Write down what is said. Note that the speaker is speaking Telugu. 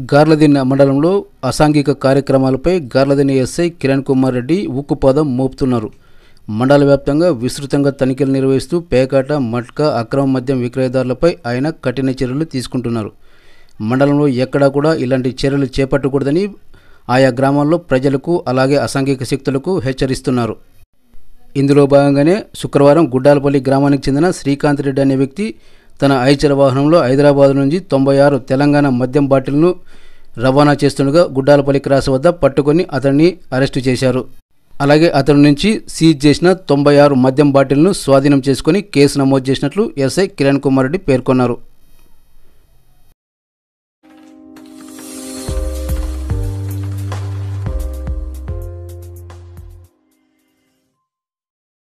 గార్లదిన్నె మండలంలో అసాంఘిక కార్యక్రమాలపై గార్లదిన్నె ఎస్ఐ కిరణ్ కుమార్ రెడ్డి ఉక్కుపాదం మోపుతున్నారు మండల వ్యాప్తంగా విస్తృతంగా తనిఖీలు నిర్వహిస్తూ పేకాట మట్కా అక్రమ మద్యం విక్రయదారులపై ఆయన కఠిన చర్యలు తీసుకుంటున్నారు మండలంలో ఎక్కడా కూడా ఇలాంటి చర్యలు చేపట్టకూడదని ఆయా గ్రామాల్లో ప్రజలకు అలాగే అసాంఘిక శక్తులకు హెచ్చరిస్తున్నారు ఇందులో భాగంగానే శుక్రవారం గుడ్డాలపల్లి గ్రామానికి చెందిన శ్రీకాంత్ రెడ్డి అనే వ్యక్తి తన ఐచర వాహనంలో హైదరాబాద్ నుంచి తొంభై ఆరు తెలంగాణ మద్యం బాటిల్ను రవాణా చేస్తుండగా గుడ్డాలపల్లి క్రాస్ వద్ద పట్టుకొని అతన్ని అరెస్టు చేశారు అలాగే అతని నుంచి సీజ్ చేసిన తొంభై ఆరు మద్యం బాటిల్ను స్వాధీనం చేసుకుని కేసు నమోదు చేసినట్లు ఎస్ఐ కిరణ్ కుమార్ రెడ్డి పేర్కొన్నారు